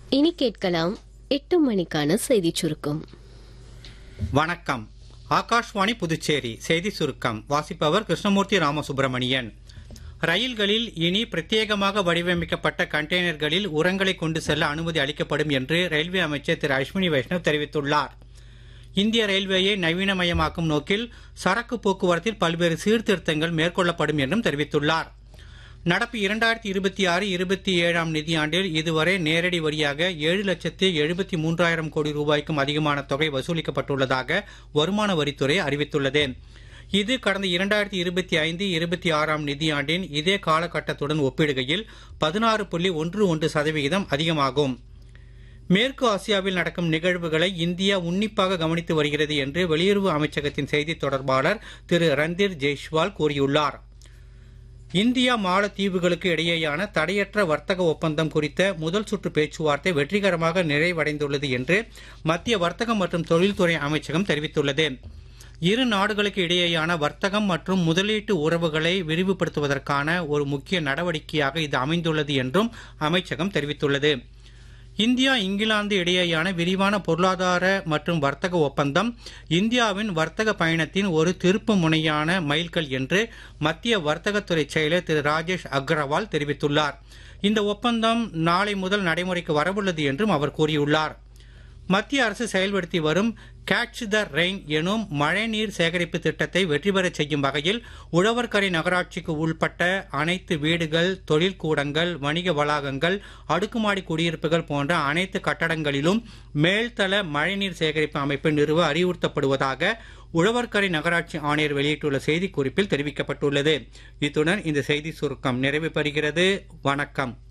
இனி கேட்கலாம் எட்டு மணிக்கான செய்திச் சுருக்கம் வணக்கம் ஆகாஷ்வாணி புதுச்சேரி செய்தி சுருக்கம் வாசிப்பவர் கிருஷ்ணமூர்த்தி ராமசுப்பிரமணியன் ரயில்களில் இனி பிரத்யேகமாக வடிவமைக்கப்பட்ட கண்டெய்னர்களில் உரங்களை கொண்டு செல்ல அனுமதி அளிக்கப்படும் என்று ரயில்வே அமைச்சர் திரு அஸ்வினி வைஷ்ணவ் தெரிவித்துள்ளார் இந்திய ரயில்வேயை நவீனமயமாக்கும் நோக்கில் சரக்கு போக்குவரத்தில் பல்வேறு சீர்திருத்தங்கள் மேற்கொள்ளப்படும் என்றும் தெரிவித்துள்ளார் நடப்பு இரண்டாயிரத்தி இருபத்தி ஆறு இருபத்தி ஏழாம் நிதியாண்டில் இதுவரை நேரடி வரியாக ஏழு லட்சத்து எழுபத்தி மூன்றாயிரம் கோடி ரூபாய்க்கும் அதிகமான தொகை வசூலிக்கப்பட்டுள்ளதாக வருமான வரித்துறை அறிவித்துள்ளது இது கடந்த இரண்டாயிரத்தி இருபத்தி ஐந்து இருபத்தி ஆறாம் நிதியாண்டின் இதே காலகட்டத்துடன் ஒப்பிடுகையில் பதினாறு புள்ளி ஒன்று ஒன்று சதவிகிதம் அதிகமாகும் மேற்கு ஆசியாவில் நடக்கும் நிகழ்வுகளை இந்தியா உன்னிப்பாக கவனித்து வருகிறது என்று வெளியுறவு அமைச்சகத்தின் செய்தி தொடர்பாளர் திரு ரந்தீர் ஜெய்ஷ்வால் கூறியுள்ளார் இந்தியா மாலத்தீவுகளுக்கு இடையேயான தடையற்ற வர்த்தக ஒப்பந்தம் குறித்த முதல் சுற்று பேச்சுவார்த்தை வெற்றிகரமாக நிறைவடைந்துள்ளது என்று மத்திய வர்த்தகம் மற்றும் தொழில்துறை அமைச்சகம் தெரிவித்துள்ளது இரு நாடுகளுக்கு இடையேயான வர்த்தகம் மற்றும் முதலீட்டு உறவுகளை விரிவுபடுத்துவதற்கான ஒரு முக்கிய நடவடிக்கையாக இது அமைந்துள்ளது என்றும் அமைச்சகம் தெரிவித்துள்ளது இந்தியா இங்கிலாந்து இடையேயான விரிவான பொருளாதார மற்றும் வர்த்தக ஒப்பந்தம் இந்தியாவின் வர்த்தக பயணத்தின் ஒரு திருப்பு முனையான மைல்கல் என்று மத்திய வர்த்தகத்துறை செயலர் திரு ராஜேஷ் அக்ரவால் தெரிவித்துள்ளார் இந்த ஒப்பந்தம் நாளை முதல் நடைமுறைக்கு வரவுள்ளது என்றும் அவர் கூறியுள்ளார் மத்திய அரசு செயல்படுத்தி வரும் கேட்ச் த ரெயின் எனும் மழைநீர் சேகரிப்பு திட்டத்தை வெற்றி பெறச் செய்யும் வகையில் உழவர்கரை நகராட்சிக்கு உள்பட்ட அனைத்து வீடுகள் தொழிற்கூடங்கள் வணிக வளாகங்கள் அடுக்குமாடி குடியிருப்புகள் போன்ற அனைத்து கட்டடங்களிலும் மேல்தள மழைநீர் சேகரிப்பு அமைப்பு நிறுவ அறிவுறுத்தப்படுவதாக உழவர்கரை நகராட்சி ஆணையர் வெளியிட்டுள்ள செய்திக்குறிப்பில் தெரிவிக்கப்பட்டுள்ளது இத்துடன் இந்த செய்தி சுருக்கம் நிறைவு பெறுகிறது வணக்கம்